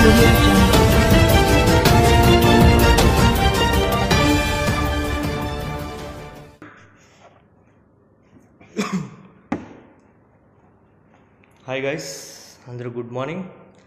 audio jungle. Hi guys అందరూ good morning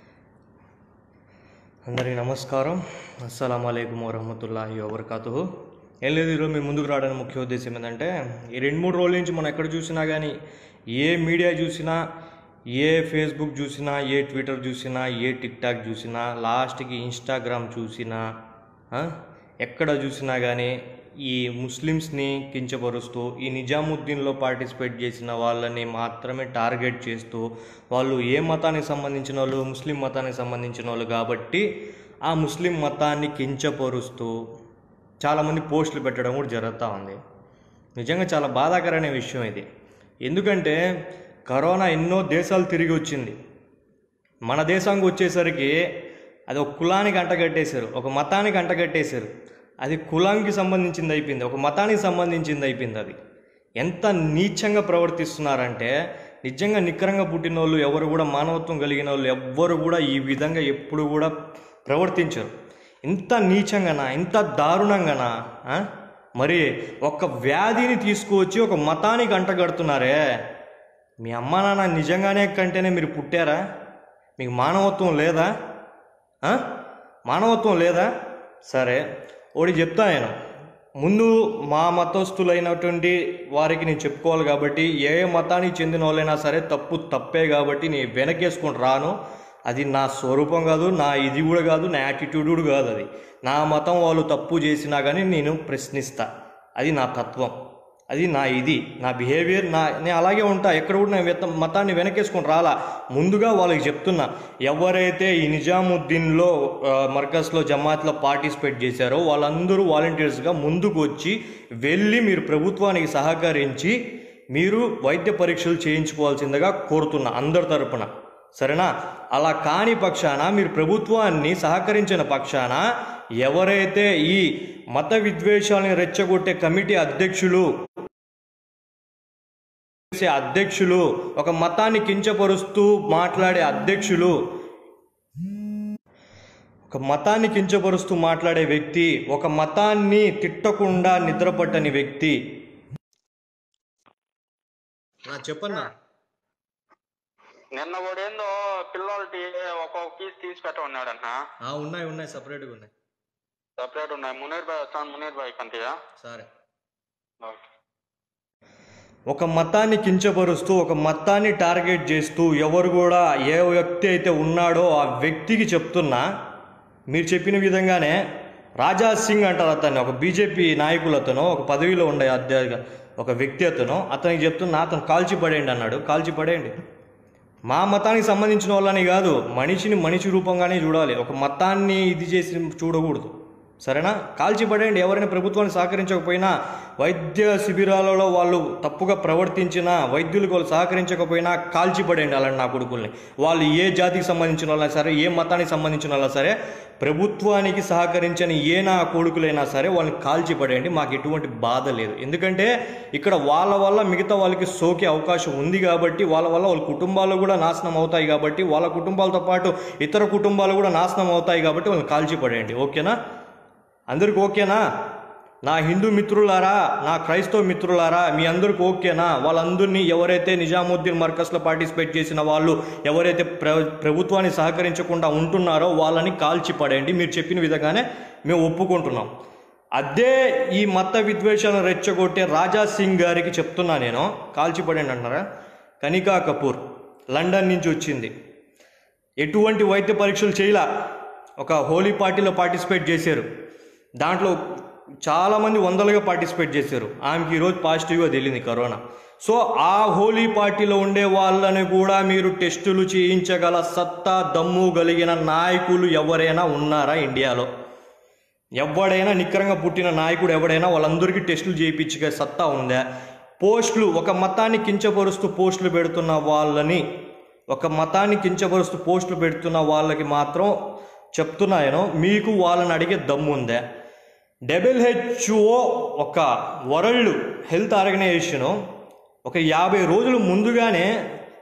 అందరికీ నమస్కారం అస్సలం అయికం వరహమతుల్లాహి వబర్కాతు ఏం లేదు ఈరోజు మీ ముందుకు రావడానికి ముఖ్య ఉద్దేశం ఏంటంటే ఈ రెండు మూడు రోజుల నుంచి మనం ఎక్కడ చూసినా కానీ ఏ మీడియా చూసినా ఏ ఫేస్బుక్ చూసినా ఏ ట్విట్టర్ చూసినా ఏ టిక్ టాక్ చూసినా లాస్ట్కి ఇన్స్టాగ్రామ్ చూసినా ఆ, ఎక్కడ చూసినా కానీ ఈ ముస్లిమ్స్ని కించపరుస్తూ ఈ నిజాముద్దీన్లో పార్టిసిపేట్ చేసిన వాళ్ళని మాత్రమే టార్గెట్ చేస్తూ వాళ్ళు ఏ మతానికి సంబంధించిన వాళ్ళు ముస్లిం మతానికి సంబంధించిన వాళ్ళు కాబట్టి ఆ ముస్లిం మతాన్ని కించపరుస్తూ చాలామంది పోస్టులు పెట్టడం కూడా జరుగుతూ ఉంది నిజంగా చాలా బాధాకరమైన విషయం ఇది ఎందుకంటే కరోనా ఎన్నో దేశాలు తిరిగి వచ్చింది మన దేశానికి వచ్చేసరికి అది ఒక కులానికి అంటగట్టేశారు ఒక మతానికి అంటగట్టేశారు అది కులానికి సంబంధించింది అయిపోయింది ఒక మతానికి సంబంధించింది అయిపోయింది అది ఎంత నీచంగా ప్రవర్తిస్తున్నారంటే నిజంగా నిక్కరంగా పుట్టిన వాళ్ళు ఎవరు కూడా మానవత్వం కలిగిన వాళ్ళు ఎవ్వరు కూడా ఈ విధంగా ఎప్పుడు కూడా ప్రవర్తించరు ఇంత నీచంగానా ఇంత దారుణంగానా ఆ? మరి ఒక వ్యాధిని తీసుకువచ్చి ఒక మతానికి అంటగడుతున్నారే మీ అమ్మ నాన్న నిజంగానే కంటేనే మీరు పుట్టారా మీకు మానవత్వం లేదా ఆ? మానవత్వం లేదా సరే ఒకటి చెప్తా నేను ముందు మా మతస్థులైనటువంటి వారికి నేను చెప్పుకోవాలి కాబట్టి ఏ మతానికి చెందిన వాళ్ళైనా సరే తప్పు తప్పే కాబట్టి నేను వెనకేసుకొని రాను అది నా స్వరూపం కాదు నా ఇది కూడా కాదు నా యాటిట్యూడ్ కూడా కాదు అది నా మతం వాళ్ళు తప్పు చేసినా కానీ నేను ప్రశ్నిస్తా అది నా తత్వం అది నా ఇది నా బిహేవియర్ నా నేను అలాగే ఉంటా ఎక్కడ కూడా నేను వెత- మతాన్ని వెనకేసుకొని రాలా ముందుగా వాళ్ళకి చెప్తున్నా ఎవరైతే ఈ నిజాముద్దీన్లో ఆ, మర్కజ్లో జమాత్లో పార్టిసిపేట్ చేశారో వాళ్ళందరూ వాలంటీర్స్గా ముందుకు వచ్చి వెళ్ళి మీరు ప్రభుత్వానికి సహకరించి మీరు వైద్య పరీక్షలు చేయించుకోవాల్సిందిగా కోరుతున్నా అందరి తరపున సరేనా అలా కాని పక్షాన మీరు ప్రభుత్వాన్ని సహకరించిన పక్షాన ఎవరైతే ఈ మత విద్వేషాలను రెచ్చగొట్టే కమిటీ అధ్యక్షులు చేసే అధ్యక్షులు ఒక మతాన్ని కించపరుస్తూ మాట్లాడే అధ్యక్షులు ఒక మతాన్ని కించపరుస్తూ మాట్లాడే వ్యక్తి ఒక మతాన్ని తిట్టకుండా నిద్రపట్టని వ్యక్తి చెప్పన్నా నిన్న వాడేందో పిల్లలకి ఒక్కొక్క పీస్ తీసి పెట్టమన్నాడన్న ఉన్నాయి ఉన్నాయి సపరేట్గా ఉన్నాయి సపరేట్ ఉన్నాయి మునీర్ బాయ్ వస్తాను మునీర్ బాయ్ కంటియా సరే ఓకే ఒక మతాన్ని కించపరుస్తూ ఒక మతాన్ని టార్గెట్ చేస్తూ ఎవరు కూడా ఏ వ్యక్తి అయితే ఉన్నాడో ఆ వ్యక్తికి చెప్తున్నా మీరు చెప్పిన విధంగానే రాజా సింగ్ అంటారు అతన్ని ఒక బీజేపీ నాయకులు అతను ఒక పదవిలో ఉండే అధ్యక్ష ఒక వ్యక్తి అతను అతనికి చెప్తున్నా అతను కాల్చి పడేయండి అన్నాడు కాల్చి పడేయండి మా మతానికి సంబంధించిన వాళ్ళని కాదు మనిషిని మనిషి రూపంగానే చూడాలి ఒక మతాన్ని ఇది చేసి చూడకూడదు సరేనా కాల్చి పడేయండి ఎవరైనా ప్రభుత్వాన్ని సహకరించకపోయినా వైద్య శిబిరాలలో వాళ్ళు తప్పుగా ప్రవర్తించినా వైద్యులకు వాళ్ళు సహకరించకపోయినా కాల్చి పడేయండి అలాంటి నా కొడుకుల్ని వాళ్ళు ఏ జాతికి సంబంధించిన వాళ్ళైనా సరే ఏ మతానికి సంబంధించిన వాళ్ళ సరే ప్రభుత్వానికి సహకరించని ఏ నా కొడుకులైనా సరే వాళ్ళని కాల్చి పడేయండి మాకు ఎటువంటి బాధ లేదు ఎందుకంటే ఇక్కడ వాళ్ళ వల్ల మిగతా వాళ్ళకి సోకే అవకాశం ఉంది కాబట్టి వాళ్ళ వల్ల వాళ్ళ కుటుంబాలు కూడా నాశనం అవుతాయి కాబట్టి వాళ్ళ కుటుంబాలతో పాటు ఇతర కుటుంబాలు కూడా నాశనం అవుతాయి కాబట్టి వాళ్ళని కాల్చి పడేయండి ఓకేనా అందరికి ఓకేనా నా హిందూ మిత్రులారా నా క్రైస్తవ మిత్రులారా మీ అందరికి ఓకేనా వాళ్ళందరినీ ఎవరైతే నిజాముద్దీన్ మర్కస్లో పార్టిసిపేట్ చేసిన వాళ్ళు ఎవరైతే ప్ర ప్రభుత్వాన్ని సహకరించకుండా ఉంటున్నారో వాళ్ళని కాల్చి పడేయండి మీరు చెప్పిన విధంగానే మేము ఒప్పుకుంటున్నాం అదే ఈ మత విద్వేషాలను రెచ్చగొట్టే రాజా సింగ్ గారికి చెప్తున్నా నేను కాల్చి పడేయండి అంటున్నారా కనికా కపూర్ లండన్ నుంచి వచ్చింది ఎటువంటి వైద్య పరీక్షలు చేయలా ఒక హోలీ పార్టీలో పార్టిసిపేట్ చేశారు దాంట్లో చాలామంది వందలుగా పార్టిసిపేట్ చేశారు ఆమెకి ఈరోజు పాజిటివ్గా తెలియదు కరోనా సో ఆ హోలీ పార్టీలో ఉండే వాళ్ళని కూడా మీరు టెస్టులు చేయించగల సత్తా దమ్ము కలిగిన నాయకులు ఎవరైనా ఉన్నారా ఇండియాలో ఎవడైనా నిక్కరంగా పుట్టిన నాయకుడు ఎవడైనా వాళ్ళందరికీ టెస్టులు చేయించే సత్తా ఉందా పోస్టులు ఒక మతాన్ని కించపరుస్తూ పోస్టులు పెడుతున్న వాళ్ళని ఒక మతాన్ని కించపరుస్తూ పోస్టులు పెడుతున్న వాళ్ళకి మాత్రం చెప్తున్నాయను మీకు వాళ్ళని అడిగే దమ్ము ఉందా డబ్ల్యూహెచ్ఓ ఒక వరల్డ్ హెల్త్ ఆర్గనైజేషను ఒక యాభై రోజులు ముందుగానే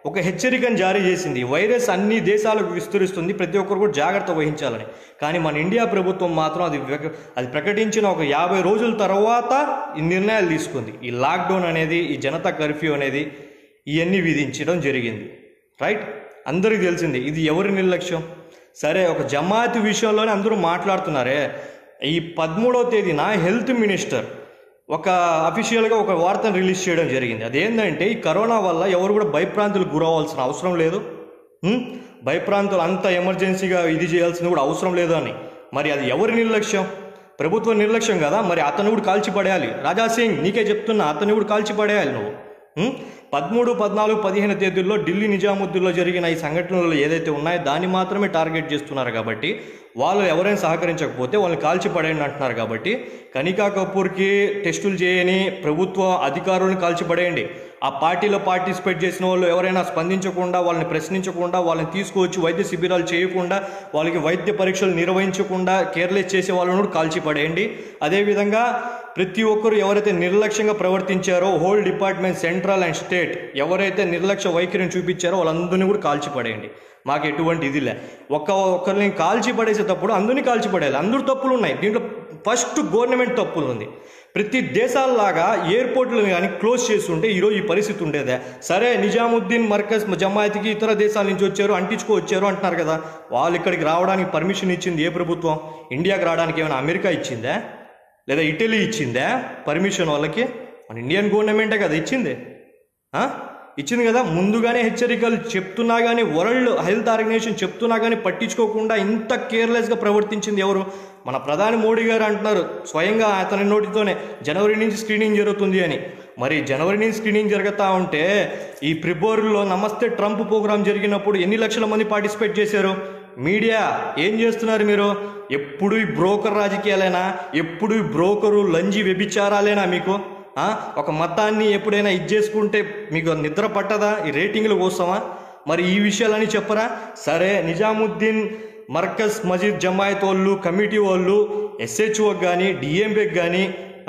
ఒక హెచ్చరికను జారీ చేసింది వైరస్ అన్ని దేశాలకు విస్తరిస్తుంది ప్రతి ఒక్కరు కూడా జాగ్రత్త వహించాలని కానీ మన ఇండియా ప్రభుత్వం మాత్రం అది వ్యక- అది ప్రకటించిన ఒక యాభై రోజుల తర్వాత ఈ నిర్ణయాలు తీసుకుంది ఈ లాక్డౌన్ అనేది ఈ జనతా కర్ఫ్యూ అనేది ఇవన్నీ విధించడం జరిగింది రైట్ అందరికీ తెలిసింది ఇది ఎవరి నిర్లక్ష్యం సరే ఒక జమాత్ విషయంలోనే అందరూ మాట్లాడుతున్నారే ఈ పదమూడవ తేదీన హెల్త్ మినిస్టర్ ఒక అఫీషియల్గా ఒక వార్తను రిలీజ్ చేయడం జరిగింది అదేంటంటే ఈ కరోనా వల్ల ఎవరు కూడా భయప్రాంతులకు గురవ్వాల్సిన అవసరం లేదు హ్మ్? భయప్రాంతులు అంత ఎమర్జెన్సీగా ఇది చేయాల్సింది కూడా అవసరం లేదు అని మరి అది ఎవరి నిర్లక్ష్యం ప్రభుత్వ నిర్లక్ష్యం కదా మరి అతను కూడా కాల్చి పడేయాలి రాజా సింగ్ నీకే చెప్తున్నా అతను కూడా కాల్చి పడేయాలి నువ్వు హ్మ్? పదమూడు పద్నాలుగు పదిహేను తేదీల్లో ఢిల్లీ నిజాముద్దీన్లో జరిగిన ఈ సంఘటనలు ఏదైతే ఉన్నాయో దాన్ని మాత్రమే టార్గెట్ చేస్తున్నారు కాబట్టి వాళ్ళు ఎవరైనా సహకరించకపోతే వాళ్ళని కాల్చి పడేయండి అంటున్నారు కాబట్టి కనికా కపూర్కి టెస్టులు చేయని ప్రభుత్వ అధికారులను కాల్చి పడేయండి ఆ పార్టీలో పార్టిసిపేట్ చేసిన వాళ్ళు ఎవరైనా స్పందించకుండా వాళ్ళని ప్రశ్నించకుండా వాళ్ళని తీసుకువచ్చి వైద్య శిబిరాలు చేయకుండా వాళ్ళకి వైద్య పరీక్షలు నిర్వహించకుండా కేర్లెస్ చేసే వాళ్ళను కూడా కాల్చి పడేయండి అదేవిధంగా ప్రతి ఒక్కరు ఎవరైతే నిర్లక్ష్యంగా ప్రవర్తించారో whole department central and state ఎవరైతే నిర్లక్ష్య వైఖరిని చూపించారో వాళ్ళందరినీ కూడా కాల్చి పడేయండి మాకు ఎటువంటి ఇది లే ఒక్క ఒక్కరిని కాల్చి పడేసేటప్పుడు అందరినీ కాల్చి పడేయాలి అందరూ తప్పులు ఉన్నాయి దీంట్లో ఫస్ట్ గవర్నమెంట్ తప్పులు ఉంది ప్రతి దేశాల్లాగా ఎయిర్పోర్ట్లు కానీ క్లోజ్ చేస్తుంటే ఈరోజు ఈ పరిస్థితి ఉండేదే సరే నిజాముద్దీన్ మర్కజ్ జమాయత్కి ఇతర దేశాల నుంచి వచ్చారు అంటించుకో వచ్చారు అంటున్నారు కదా వాళ్ళు ఇక్కడికి రావడానికి పర్మిషన్ ఇచ్చింది ఏ ప్రభుత్వం ఇండియాకి రావడానికి ఏమైనా అమెరికా ఇచ్చిందా లేదా ఇటలీ ఇచ్చిందా పర్మిషన్ వాళ్ళకి మన ఇండియన్ గవర్నమెంటే కదా ఇచ్చింది ఆ? ఇచ్చింది కదా ముందుగానే హెచ్చరికలు చెప్తున్నా కానీ వరల్డ్ హెల్త్ ఆర్గనైజేషన్ చెప్తున్నా కానీ పట్టించుకోకుండా ఇంత కేర్లెస్గా ప్రవర్తించింది ఎవరు మన ప్రధాని మోడీ గారు అంటున్నారు స్వయంగా అతని నోటితోనే జనవరి నుంచి స్క్రీనింగ్ జరుగుతుంది అని మరి జనవరి నుంచి స్క్రీనింగ్ జరుగుతూ ఉంటే ఈ ప్రిబోర్లో నమస్తే ట్రంప్ ప్రోగ్రాం జరిగినప్పుడు ఎన్ని లక్షల మంది పార్టిసిపేట్ చేశారు మీడియా ఏం చేస్తున్నారు మీరు ఎప్పుడు ఈ బ్రోకర్ రాజకీయాలేనా ఎప్పుడు ఈ బ్రోకరు లంజి వ్యభిచారాలేనా మీకు ఆ? ఒక మతాన్ని ఎప్పుడైనా ఇది చేసుకుంటే మీకు నిద్ర పట్టదా ఈ రేటింగ్ల కోసమా మరి ఈ విషయాలని చెప్పరా సరే నిజాముద్దీన్ మర్కజ్ మజీద్ జమాయత్ వాళ్ళు కమిటీ వాళ్ళు ఎస్హెచ్ఓకి కానీ డిఎంపీకి కానీ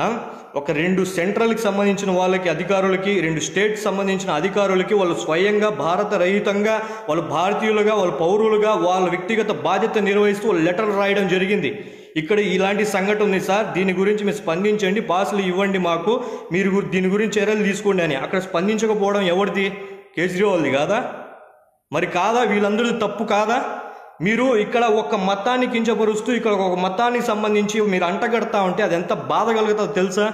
ఒక రెండు సెంట్రల్కి సంబంధించిన వాళ్ళకి అధికారులకి రెండు స్టేట్ సంబంధించిన అధికారులకి వాళ్ళు స్వయంగా భారత రహితంగా వాళ్ళు భారతీయులుగా వాళ్ళు పౌరులుగా వాళ్ళ వ్యక్తిగత బాధ్యత నిర్వహిస్తూ వాళ్ళు లెటర్ రాయడం జరిగింది ఇక్కడ ఇలాంటి సంఘటన ఉంది సార్ దీని గురించి మీరు స్పందించండి పాసులు ఇవ్వండి మాకు మీరు గు- దీని గురించి చర్యలు తీసుకోండి అని అక్కడ స్పందించకపోవడం ఎవరిది కేజ్రీవాల్ది కాదా మరి కాదా వీళ్ళందరిది తప్పు కాదా మీరు ఇక్కడ ఒక మతాన్ని కించపరుస్తూ ఇక్కడ ఒక మతానికి సంబంధించి మీరు అంటగడతా ఉంటే అది ఎంత బాధ కలుగుతుందో తెలుసా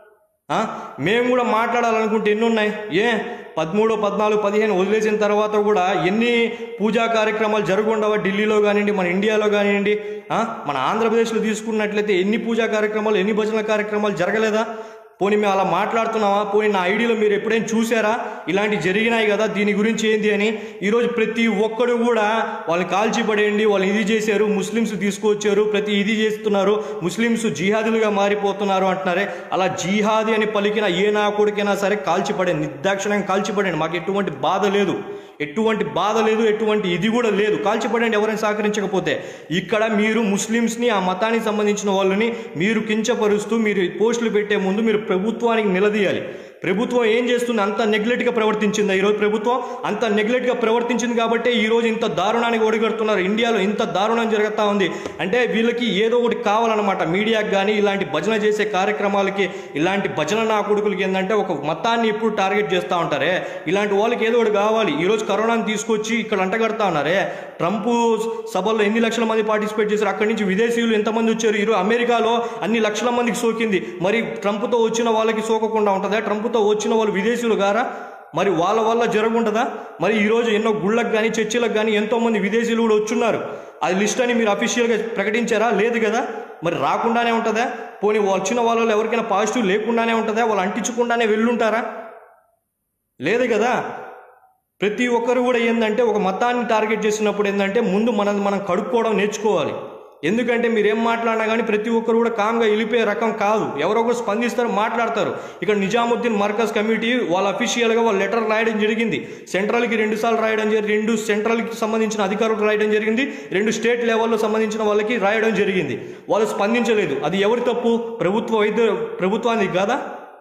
ఆ? మేము కూడా మాట్లాడాలనుకుంటే ఎన్ని ఉన్నాయి ఏ పదమూడు పద్నాలుగు పదిహేను వదిలేసిన తర్వాత కూడా ఎన్ని పూజా కార్యక్రమాలు జరుగుండవా ఢిల్లీలో కానివ్వండి మన ఇండియాలో కానివ్వండి ఆ? మన ఆంధ్రప్రదేశ్లో తీసుకున్నట్లయితే ఎన్ని పూజా కార్యక్రమాలు ఎన్ని భజన కార్యక్రమాలు జరగలేదా పోనీ మేము అలా మాట్లాడుతున్నావా పోనీ నా ఐడియాలో మీరు ఎప్పుడైనా చూసారా ఇలాంటి జరిగినాయి కదా దీని గురించి ఏంది అని ఈరోజు ప్రతి ఒక్కడు కూడా వాళ్ళని కాల్చి పడేయండి వాళ్ళు ఇది చేశారు ముస్లిమ్స్ తీసుకొచ్చారు ప్రతి ఇది చేస్తున్నారు ముస్లిమ్స్ జిహాదులుగా మారిపోతున్నారు అంటున్నారే అలా జిహాది అని పలికిన ఏ నా కొడుకైనా సరే కాల్చి పడేయండి నిర్దాక్షిణంగా కాల్చి పడేయండి మాకు ఎటువంటి బాధ లేదు ఎటువంటి బాధ లేదు ఎటువంటి ఇది కూడా లేదు కాల్చిపడండి ఎవరైనా సహకరించకపోతే ఇక్కడ మీరు ముస్లిమ్స్ని ఆ మతానికి సంబంధించిన వాళ్ళని మీరు కించపరుస్తూ మీరు పోస్టులు పెట్టే ముందు మీరు ప్రభుత్వానికి నిలదీయాలి ప్రభుత్వం ఏం చేస్తుంది అంత నెగ్లెక్ట్గా ప్రవర్తించిందా ఈరోజు ప్రభుత్వం అంత నెగ్లెక్ట్గా ప్రవర్తించింది కాబట్టి ఈరోజు ఇంత దారుణానికి ఒడిగడుతున్నారు ఇండియాలో ఇంత దారుణం జరుగుతూ ఉంది అంటే వీళ్ళకి ఏదో ఒకటి కావాలన్నమాట మీడియాకి కానీ ఇలాంటి భజన చేసే కార్యక్రమాలకి ఇలాంటి భజన నా కొడుకులకి ఏంటంటే ఒక మతాన్ని ఎప్పుడు టార్గెట్ చేస్తూ ఉంటారే ఇలాంటి వాళ్ళకి ఏదో ఒకటి కావాలి ఈరోజు కరోనాని తీసుకొచ్చి ఇక్కడ అంటగడతా ఉన్నారే ట్రంప్ సభల్లో ఎన్ని లక్షల మంది పార్టిసిపేట్ చేశారు అక్కడి నుంచి విదేశీయులు ఎంతమంది వచ్చారు ఈరోజు అమెరికాలో అన్ని లక్షల మందికి సోకింది మరి ట్రంప్తో వచ్చిన వాళ్ళకి సోకకుండా ఉంటుందా ట్రంప్తో వచ్చిన వాళ్ళు విదేశీయులు గారా మరి వాళ్ళ వల్ల జరగుంటుందా మరి ఈరోజు ఎన్నో గుళ్ళకు కానీ చర్చిలకు కానీ ఎంతోమంది విదేశీయులు కూడా వచ్చున్నారు అది లిస్ట్ అని మీరు అఫీషియల్గా ప్రకటించారా లేదు కదా మరి రాకుండానే ఉంటుందా పోనీ వచ్చిన వాళ్ళలో ఎవరికైనా పాజిటివ్ లేకుండానే ఉంటుందా వాళ్ళు అంటించకుండానే వెళ్ళుంటారా లేదు కదా ప్రతి ఒక్కరు కూడా ఏంటంటే ఒక మతాన్ని టార్గెట్ చేసినప్పుడు ఏంటంటే ముందు మనది మనం కడుక్కోవడం నేర్చుకోవాలి ఎందుకంటే మీరు ఏం మాట్లాడినా కానీ ప్రతి ఒక్కరు కూడా కామ్గా వెళ్ళిపోయే రకం కాదు ఎవరో ఒకరు స్పందిస్తారు మాట్లాడతారు ఇక్కడ నిజాముద్దీన్ మర్కజ్ కమిటీ వాళ్ళ అఫీషియల్గా వాళ్ళ లెటర్ రాయడం జరిగింది సెంట్రల్కి రెండు సార్లు రాయడం జరిగింది రెండు సెంట్రల్కి సంబంధించిన అధికారులకు రాయడం జరిగింది రెండు స్టేట్ లెవెల్లో సంబంధించిన వాళ్ళకి రాయడం జరిగింది వాళ్ళు స్పందించలేదు అది ఎవరి తప్పు ప్రభుత్వ వైద్య ప్రభుత్వానికి కాదా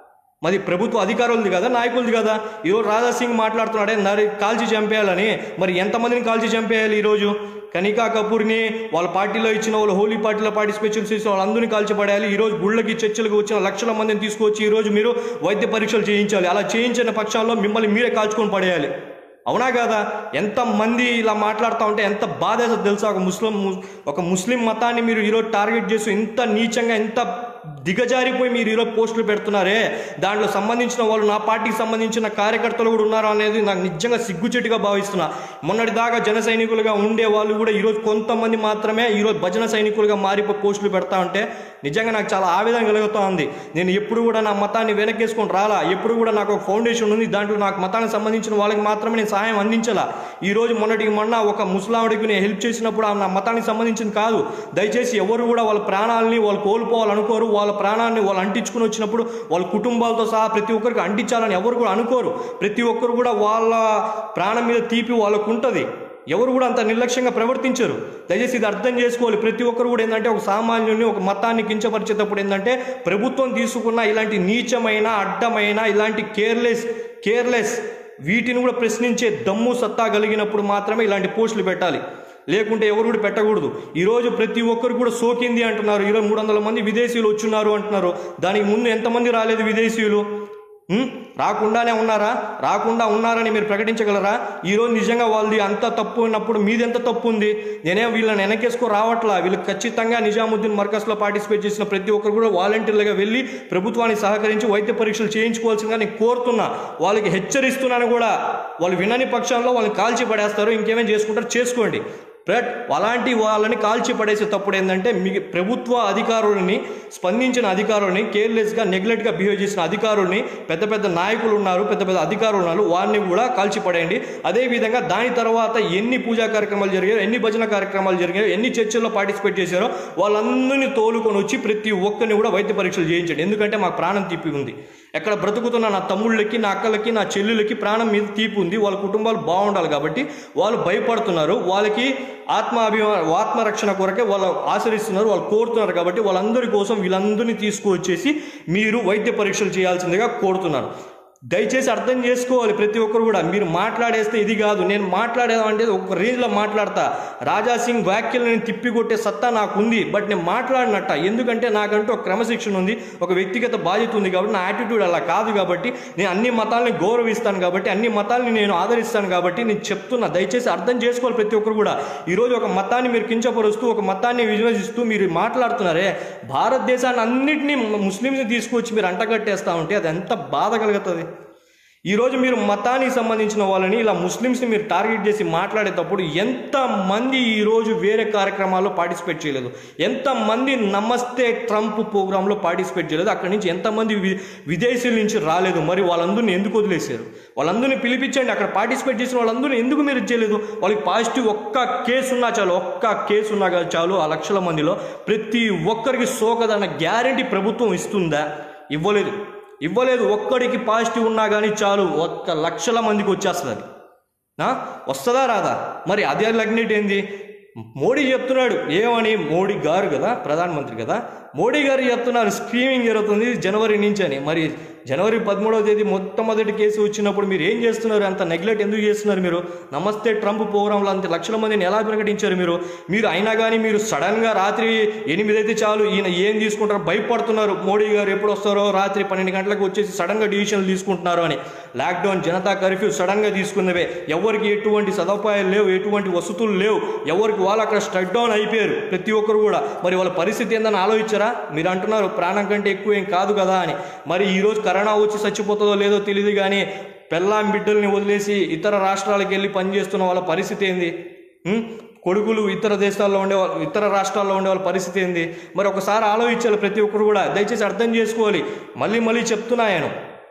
మరి ప్రభుత్వ అధికారులది కదా నాయకులది కదా ఈరోజు రాజా సింగ్ మాట్లాడుతున్నాడే నరి కాల్చి చంపేయాలని మరి ఎంతమందిని కాల్చి చంపేయాలి ఈరోజు కనికా కపూర్ని వాళ్ళ పార్టీలో ఇచ్చిన వాళ్ళు హోలీ పార్టీలో పార్టిసిపేషన్ చేసిన వాళ్ళందరినీ కాల్చి పడేయాలి ఈరోజు గుళ్ళకి చర్చలకు వచ్చిన లక్షల మందిని తీసుకొచ్చి ఈరోజు మీరు వైద్య పరీక్షలు చేయించాలి అలా చేయించిన పక్షాల్లో మిమ్మల్ని మీరే కాల్చుకొని పడేయాలి అవునా కదా ఎంత మంది ఇలా మాట్లాడుతూ ఉంటే ఎంత బాధ వేస్తుంది తెలుసా ఒక ముస్లిం ఒక ముస్లిం మతాన్ని మీరు ఈరోజు టార్గెట్ చేసి ఇంత నీచంగా ఎంత దిగజారిపోయి మీరు ఈరోజు పోస్టులు పెడుతున్నారే దాంట్లో సంబంధించిన వాళ్ళు నా పార్టీకి సంబంధించిన కార్యకర్తలు కూడా ఉన్నారు అనేది నాకు నిజంగా సిగ్గుచెట్టుగా భావిస్తున్నా మొన్నటి దాకా జన సైనికులుగా ఉండే వాళ్ళు కూడా ఈరోజు కొంతమంది మాత్రమే ఈరోజు భజన సైనికులుగా మారిపోయి పోస్టులు పెడతా ఉంటే నిజంగా నాకు చాలా ఆవేదన కలుగుతూ ఉంది నేను ఎప్పుడు కూడా నా మతాన్ని వెనకేసుకొని రాలా ఎప్పుడు కూడా నాకు ఒక ఫౌండేషన్ ఉంది దాంట్లో నాకు మతానికి సంబంధించిన వాళ్ళకి మాత్రమే నేను సహాయం అందించాలా ఈ రోజు మొన్నటికి మొన్న ఒక ముస్లాముడికి నేను హెల్ప్ చేసినప్పుడు ఆ నా మతానికి సంబంధించింది కాదు దయచేసి ఎవరు కూడా వాళ్ళ ప్రాణాలని వాళ్ళు కోల్పోవాలనుకోరు వాళ్ళ ప్రాణాన్ని వాళ్ళు అంటించుకుని వచ్చినప్పుడు వాళ్ళ కుటుంబాలతో సహా ప్రతి ఒక్కరికి అంటించాలని ఎవరు కూడా అనుకోరు ప్రతి ఒక్కరు కూడా వాళ్ళ ప్రాణం మీద తీపి వాళ్ళకు ఉంటుంది ఎవరు కూడా అంత నిర్లక్ష్యంగా ప్రవర్తించరు దయచేసి ఇది అర్థం చేసుకోవాలి ప్రతి ఒక్కరు కూడా ఏంటంటే ఒక సామాన్యుని ఒక మతాన్ని కించపరిచేటప్పుడు ఏంటంటే ప్రభుత్వం తీసుకున్న ఇలాంటి నీచమైన అడ్డమైన ఇలాంటి కేర్లెస్ కేర్లెస్ వీటిని కూడా ప్రశ్నించే దమ్ము సత్తా కలిగినప్పుడు మాత్రమే ఇలాంటి పోస్టులు పెట్టాలి లేకుంటే ఎవరు కూడా పెట్టకూడదు ఈరోజు ప్రతి ఒక్కరు కూడా సోకింది అంటున్నారు ఈరోజు మూడు వందల మంది విదేశీయులు వచ్చున్నారు అంటున్నారు దానికి ముందు ఎంతమంది రాలేదు విదేశీయులు ఉం? రాకుండానే ఉన్నారా రాకుండా ఉన్నారని మీరు ప్రకటించగలరా ఈరోజు నిజంగా వాళ్ళది అంత తప్పు ఉన్నప్పుడు మీది ఎంత తప్పు ఉంది నేనేం వీళ్ళని వెనకేసుకో రావట్లా వీళ్ళు ఖచ్చితంగా నిజాముద్దీన్ మర్కస్లో పార్టిసిపేట్ చేసిన ప్రతి ఒక్కరు కూడా వాలంటీర్లుగా వెళ్ళి ప్రభుత్వానికి సహకరించి వైద్య పరీక్షలు చేయించుకోవాల్సిందిగా నేను కోరుతున్నా వాళ్ళకి హెచ్చరిస్తున్నాను కూడా వాళ్ళు వినని పక్షంలో వాళ్ళని కాల్చి పడేస్తారు ఇంకేమేం చేసుకుంటారు చేసుకోండి బట్ అలాంటి వాళ్ళని కాల్చి పడేసే తప్పుడు ఏంటంటే మీ ప్రభుత్వ అధికారులని స్పందించిన అధికారులని కేర్లెస్గా నెగ్లెక్ట్గా బిహేవ్ చేసిన అధికారుల్ని పెద్ద పెద్ద నాయకులు ఉన్నారు పెద్ద పెద్ద అధికారులు ఉన్నారు వారిని కూడా కాల్చి పడేయండి అదేవిధంగా దాని తర్వాత ఎన్ని పూజా కార్యక్రమాలు జరిగాయో ఎన్ని భజన కార్యక్రమాలు జరిగాయో ఎన్ని చర్చల్లో పార్టిసిపేట్ చేశారో వాళ్ళందరినీ తోలుకొని వచ్చి ప్రతి ఒక్కరిని కూడా వైద్య పరీక్షలు చేయించండి ఎందుకంటే మాకు ప్రాణం తీపి ఉంది ఎక్కడ బ్రతుకుతున్న నా తమ్ముళ్ళకి నా అక్కలకి నా చెల్లెలకి ప్రాణం మీద తీపి ఉంది వాళ్ళ కుటుంబాలు బాగుండాలి కాబట్టి వాళ్ళు భయపడుతున్నారు వాళ్ళకి ఆత్మాభిమా ఆత్మరక్షణ కొరకే వాళ్ళు ఆచరిస్తున్నారు వాళ్ళు కోరుతున్నారు కాబట్టి వాళ్ళందరి కోసం వీళ్ళందరినీ తీసుకువచ్చేసి మీరు వైద్య పరీక్షలు చేయాల్సిందిగా కోరుతున్నారు దయచేసి అర్థం చేసుకోవాలి ప్రతి ఒక్కరు కూడా మీరు మాట్లాడేస్తే ఇది కాదు నేను మాట్లాడేదంటే ఒక రేంజ్లో మాట్లాడతా రాజా సింగ్ వ్యాఖ్యలను తిప్పికొట్టే సత్తా నాకు ఉంది బట్ నేను మాట్లాడినట్ట ఎందుకంటే నాకంటూ ఒక క్రమశిక్షణ ఉంది ఒక వ్యక్తిగత బాధ్యత ఉంది కాబట్టి నా యాటిట్యూడ్ అలా కాదు కాబట్టి నేను అన్ని మతాలని గౌరవిస్తాను కాబట్టి అన్ని మతాలని నేను ఆదరిస్తాను కాబట్టి నేను చెప్తున్నా దయచేసి అర్థం చేసుకోవాలి ప్రతి ఒక్కరు కూడా ఈరోజు ఒక మతాన్ని మీరు కించపరుస్తూ ఒక మతాన్ని విభజిస్తూ మీరు మాట్లాడుతున్నారే భారతదేశాన్ని అన్నింటినీ ముస్లింస్ని తీసుకొచ్చి మీరు అంటగట్టేస్తా ఉంటే అది ఎంత బాధ కలుగుతుంది ఈరోజు మీరు మతానికి సంబంధించిన వాళ్ళని ఇలా ముస్లిమ్స్ని మీరు టార్గెట్ చేసి మాట్లాడేటప్పుడు ఎంతమంది ఈరోజు వేరే కార్యక్రమాల్లో పార్టిసిపేట్ చేయలేదు ఎంతమంది నమస్తే ట్రంప్ ప్రోగ్రాంలో పార్టిసిపేట్ చేయలేదు అక్కడి నుంచి ఎంతమంది వి విదేశీయుల నుంచి రాలేదు మరి వాళ్ళందరినీ ఎందుకు వదిలేశారు వాళ్ళందరినీ పిలిపించండి అక్కడ పార్టిసిపేట్ చేసిన వాళ్ళందరినీ ఎందుకు మీరు చేయలేదు వాళ్ళకి పాజిటివ్ ఒక్క కేసు ఉన్నా చాలు ఒక్క కేసు ఉన్నా కానీ చాలు ఆ లక్షల మందిలో ప్రతి ఒక్కరికి సోకదన్న గ్యారంటీ ప్రభుత్వం ఇస్తుందా ఇవ్వలేదు ఇవ్వలేదు ఒక్కడికి పాజిటివ్ ఉన్నా కానీ చాలు ఒక్క లక్షల మందికి వచ్చేస్తుంది అది ఆ? వస్తుందా రాదా మరి అదే లగ్నెట్ ఏంది మోడీ చెప్తున్నాడు ఏమని మోడీ గారు కదా ప్రధానమంత్రి కదా మోడీ గారు చెప్తున్నారు స్క్రీమింగ్ జరుగుతుంది జనవరి నుంచి అని మరి జనవరి పదమూడవ తేదీ మొట్టమొదటి కేసు వచ్చినప్పుడు మీరు ఏం చేస్తున్నారు అంత నెగ్లెక్ట్ ఎందుకు చేస్తున్నారు మీరు నమస్తే ట్రంప్ ప్రోగ్రాంలో అంత లక్షల మందిని ఎలా ప్రకటించారు మీరు మీరు అయినా కానీ మీరు సడన్గా రాత్రి ఎనిమిది అయితే చాలు ఈయన ఏం తీసుకుంటారో భయపడుతున్నారు మోడీ గారు ఎప్పుడు వస్తారో రాత్రి పన్నెండు గంటలకు వచ్చేసి సడన్గా డిసిషన్లు తీసుకుంటున్నారు అని లాక్డౌన్ జనతా కర్ఫ్యూ సడన్గా తీసుకున్నవే ఎవరికి ఎటువంటి సదుపాయాలు లేవు ఎటువంటి వసతులు లేవు ఎవరికి వాళ్ళు అక్కడ స్టడ్ డౌన్ అయిపోయారు ప్రతి ఒక్కరు కూడా మరి వాళ్ళ పరిస్థితి ఏందని ఆలోచించారా మీరు అంటున్నారు ప్రాణం కంటే ఎక్కువ ఏం కాదు కదా అని మరి ఈరోజు కరోనా వచ్చి చచ్చిపోతుందో లేదో తెలియదు కానీ పెళ్ళాం బిడ్డల్ని వదిలేసి ఇతర రాష్ట్రాలకు వెళ్ళి పనిచేస్తున్న వాళ్ళ పరిస్థితి ఏంది ఉం? కొడుకులు ఇతర దేశాల్లో ఉండే వాళ్ళ ఇతర రాష్ట్రాల్లో ఉండే వాళ్ళ పరిస్థితి ఏంది మరి ఒకసారి ఆలోచించాలి ప్రతి ఒక్కరు కూడా దయచేసి అర్థం చేసుకోవాలి మళ్ళీ మళ్ళీ చెప్తున్నా నేను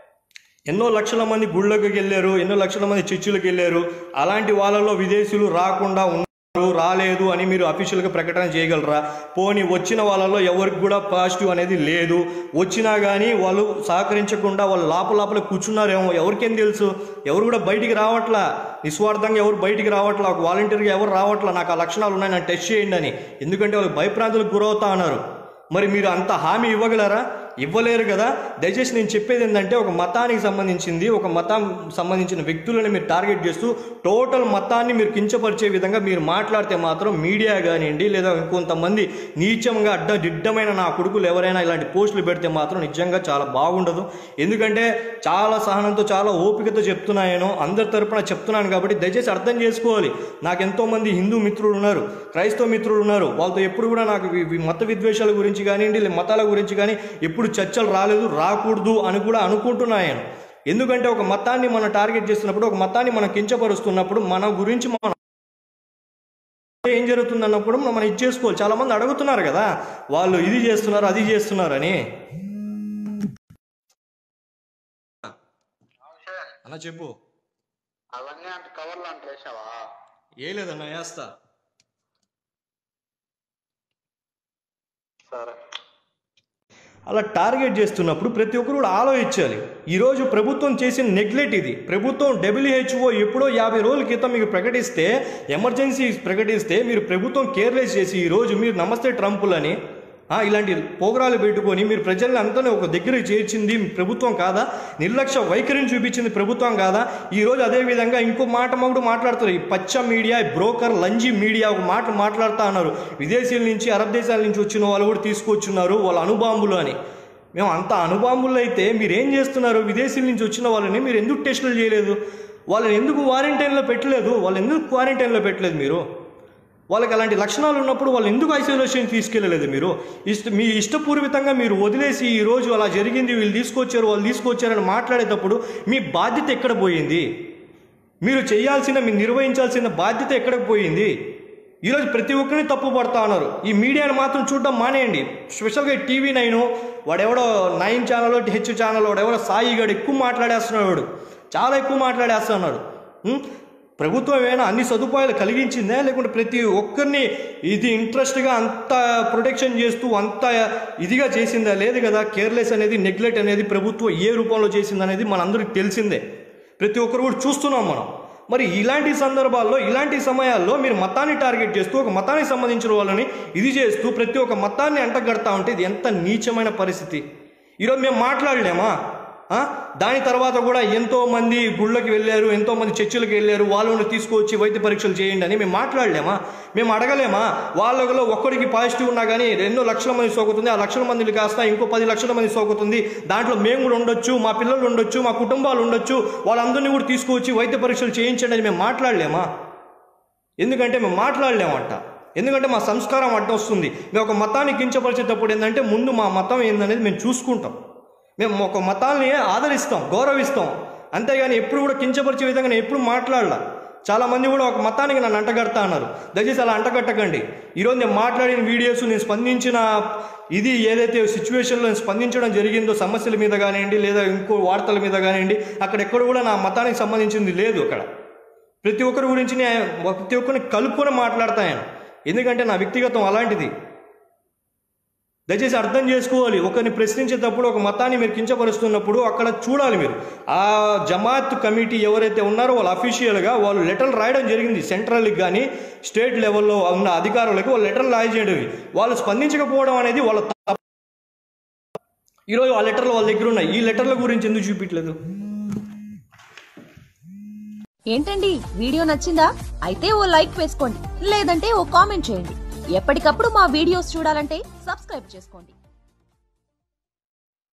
ఎన్నో లక్షల మంది గుళ్ళకి వెళ్ళారు ఎన్నో లక్షల మంది చర్చిలకు వెళ్ళారు అలాంటి వాళ్ళలో విదేశీయులు రాకుండా ఉన్నారు రాలేదు అని మీరు అఫీషియల్గా ప్రకటన చేయగలరా పోనీ వచ్చిన వాళ్ళలో ఎవరికి కూడా పాజిటివ్ అనేది లేదు వచ్చినా కానీ వాళ్ళు సహకరించకుండా వాళ్ళు లోపల లోపల కూర్చున్నారేమో ఎవరికేం తెలుసు ఎవరు కూడా బయటికి రావట్లా నిస్వార్థంగా ఎవరు బయటికి రావట్లా ఒక వాలంటీర్గా ఎవరు రావట్లా నాకు ఆ లక్షణాలు ఉన్నాయి నన్ను టెస్ట్ చేయండి అని ఎందుకంటే వాళ్ళు భయప్రాంతులకు గురవుతా ఉన్నారు మరి మీరు అంత హామీ ఇవ్వగలరా ఇవ్వలేరు కదా దయచేసి నేను చెప్పేది ఏంటంటే ఒక మతానికి సంబంధించింది ఒక మతం సంబంధించిన వ్యక్తులను మీరు టార్గెట్ చేస్తూ టోటల్ మతాన్ని మీరు కించపరిచే విధంగా మీరు మాట్లాడితే మాత్రం మీడియా కానివ్వండి లేదా ఇంకొంతమంది నీచంగా అడ్డ దిడ్డమైన నా కొడుకులు ఎవరైనా ఇలాంటి పోస్టులు పెడితే మాత్రం నిజంగా చాలా బాగుండదు ఎందుకంటే చాలా సహనంతో చాలా ఓపికతో చెప్తున్నాను అందరి తరపున చెప్తున్నాను కాబట్టి దయచేసి అర్థం చేసుకోవాలి నాకు ఎంతో మంది హిందూ మిత్రులు ఉన్నారు క్రైస్తవ మిత్రులు ఉన్నారు వాళ్ళతో ఎప్పుడు కూడా నాకు వి- వి- మత విద్వేషాల గురించి కానివ్వండి లేదా మతాల గురించి కానీ ఎప్పుడు చర్చలు రాలేదు రాకూడదు అని కూడా అనుకుంటున్నాను ఎందుకంటే ఒక మతాన్ని మనం టార్గెట్ చేస్తున్నప్పుడు ఒక మతాన్ని మనం కించపరుస్తున్నప్పుడు మన గురించి మనం ఏం జరుగుతుంది అన్నప్పుడు మనం ఇది చేసుకోవాలి చాలా మంది అడుగుతున్నారు కదా వాళ్ళు ఇది చేస్తున్నారు అది చేస్తున్నారు అని అన్న చెప్పు అవన్నీ అంటే కవర్లు అంటే వేసావా ఏ లేదన్న వేస్తా సరే అలా టార్గెట్ చేస్తున్నప్పుడు ప్రతి ఒక్కరు కూడా ఆలోచించాలి ఈరోజు ప్రభుత్వం చేసిన నెగ్లెక్ట్ ఇది ప్రభుత్వం డబ్ల్యూహెచ్ఓ ఎప్పుడో యాభై రోజుల క్రితం మీకు ప్రకటిస్తే ఎమర్జెన్సీ ప్రకటిస్తే మీరు ప్రభుత్వం కేర్లెస్ చేసి ఈరోజు మీరు నమస్తే ట్రంపులని ఆ, ఇలాంటి పోగ్రాలు పెట్టుకొని మీరు ప్రజల్ని అంతా ఒక దగ్గర చేర్చింది ప్రభుత్వం కాదా నిర్లక్ష్య వైఖరిని చూపించింది ప్రభుత్వం కాదా ఈరోజు అదే విధంగా ఇంకో మాట మగుడు మాట్లాడుతారు ఈ పచ్చ మీడియా ఈ బ్రోకర్ లంజి మీడియా ఒక మాట మాట్లాడుతూ ఉన్నారు విదేశీయుల నుంచి అరబ్ దేశాల నుంచి వచ్చిన వాళ్ళు కూడా తీసుకొచ్చున్నారు వాళ్ళ అణుబాంబులు అని మేము అంత అణుబాంబులు అయితే మీరు ఏం చేస్తున్నారు విదేశీయుల నుంచి వచ్చిన వాళ్ళని మీరు ఎందుకు టెస్టులు చేయలేదు వాళ్ళని ఎందుకు క్వారంటైన్లో పెట్టలేదు వాళ్ళు ఎందుకు క్వారంటైన్లో పెట్టలేదు మీరు వాళ్ళకి అలాంటి లక్షణాలు ఉన్నప్పుడు వాళ్ళు ఎందుకు ఐసోలేషన్ తీసుకెళ్ళలేదు మీరు ఇష్ట మీ ఇష్టపూర్వితంగా మీరు వదిలేసి ఈ రోజు అలా జరిగింది వీళ్ళు తీసుకొచ్చారు వాళ్ళు తీసుకొచ్చారని మాట్లాడేటప్పుడు మీ బాధ్యత ఎక్కడ పోయింది మీరు చేయాల్సిన మీరు నిర్వహించాల్సిన బాధ్యత ఎక్కడికి పోయింది ఈరోజు ప్రతి ఒక్కరిని తప్పు పడతా ఉన్నారు ఈ మీడియాని మాత్రం చూడడం మానేయండి స్పెషల్గా టీవీ నైన్ వాడెవడో నైన్ ఛానల్ హెచ్ ఛానల్ వాడెవడో సాయి గడు ఎక్కువ మాట్లాడేస్తున్నాడు వాడు చాలా ఎక్కువ మాట్లాడేస్తున్నాడు ఉం? ప్రభుత్వం ఏమైనా అన్ని సదుపాయాలు కలిగించిందా లేకుంటే ప్రతి ఒక్కరిని ఇది ఇంట్రెస్ట్గా అంత ప్రొటెక్షన్ చేస్తూ అంత ఇదిగా చేసిందా లేదు కదా కేర్లెస్ అనేది నెగ్లెక్ట్ అనేది ప్రభుత్వం ఏ రూపంలో చేసిందనేది మనందరికీ తెలిసిందే ప్రతి ఒక్కరు కూడా చూస్తున్నాం మనం మరి ఇలాంటి సందర్భాల్లో ఇలాంటి సమయాల్లో మీరు మతాన్ని టార్గెట్ చేస్తూ ఒక మతానికి సంబంధించిన వాళ్ళని ఇది చేస్తూ ప్రతి ఒక్క మతాన్ని అంటగడతా ఉంటే ఇది ఎంత నీచమైన పరిస్థితి ఈరోజు మేము మాట్లాడలేమా ఆ? దాని తర్వాత కూడా ఎంతో మంది గుళ్ళకి వెళ్ళారు ఎంతో మంది చర్చిలకు వెళ్ళారు వాళ్ళని తీసుకొచ్చి వైద్య పరీక్షలు చేయండి అని మేము మాట్లాడలేమా మేము అడగలేమా వాళ్ళలో ఒక్కడికి పాజిటివ్ ఉన్నా కానీ ఎన్నో లక్షల మంది సోకుతుంది ఆ లక్షల మందిని కాస్త ఇంకో పది లక్షల మంది సోకుతుంది దాంట్లో మేము కూడా ఉండొచ్చు మా పిల్లలు ఉండొచ్చు మా కుటుంబాలు ఉండొచ్చు వాళ్ళందరినీ కూడా తీసుకొచ్చి వైద్య పరీక్షలు చేయించండి అని మేము మాట్లాడలేమా ఎందుకంటే మేము మాట్లాడలేమంట ఎందుకంటే మా సంస్కారం అడ్డం వస్తుంది మేము ఒక మతాన్ని కించపరిచేటప్పుడు ఏంటంటే ముందు మా మతం ఏందనేది మేము చూసుకుంటాం మేము ఒక మతాల్ని ఆదరిస్తాం గౌరవిస్తాం అంతేగాని ఎప్పుడు కూడా కించపరిచే విధంగా నేను ఎప్పుడు మాట్లాడలా చాలా మంది కూడా ఒక మతానికి నన్ను అంటగడతా అన్నారు దయచేసి అలా అంటగట్టకండి ఈరోజు నేను మాట్లాడిన వీడియోస్ నేను స్పందించిన ఇది ఏదైతే సిచ్యువేషన్లో నేను స్పందించడం జరిగిందో సమస్యల మీద కానివ్వండి లేదా ఇంకో వార్తల మీద కానివ్వండి అక్కడ ఎక్కడ కూడా నా మతానికి సంబంధించింది లేదు అక్కడ ప్రతి ఒక్కరి గురించి నేను ప్రతి ఒక్కరిని కలుపుకొని మాట్లాడతాను ఎందుకంటే నా వ్యక్తిగతం అలాంటిది దయచేసి అర్థం చేసుకోవాలి ఒకరిని ప్రశ్నించేటప్పుడు ఒక మతాన్ని మీరు కించపరుస్తున్నప్పుడు అక్కడ చూడాలి మీరు ఆ జమాత్ కమిటీ ఎవరైతే ఉన్నారో వాళ్ళు అఫీషియల్గా వాళ్ళు లెటర్లు రాయడం జరిగింది సెంట్రల్కి కానీ స్టేట్ లెవెల్లో ఉన్న అధికారులకు వాళ్ళు లెటర్లు రాయజేయడం వాళ్ళు స్పందించకపోవడం అనేది వాళ్ళ తప్పు. ఈరోజు ఆ లెటర్లు వాళ్ళ దగ్గర ఉన్నాయి ఈ లెటర్ల గురించి ఎందుకు చూపించలేదు ఏంటండి వీడియో నచ్చిందా అయితే ఓ లైక్ వేసుకోండి లేదంటే ఓ కామెంట్ చేయండి ఎప్పటికప్పుడు మా వీడియోస్ చూడాలంటే సబ్స్క్రైబ్ చేసుకోండి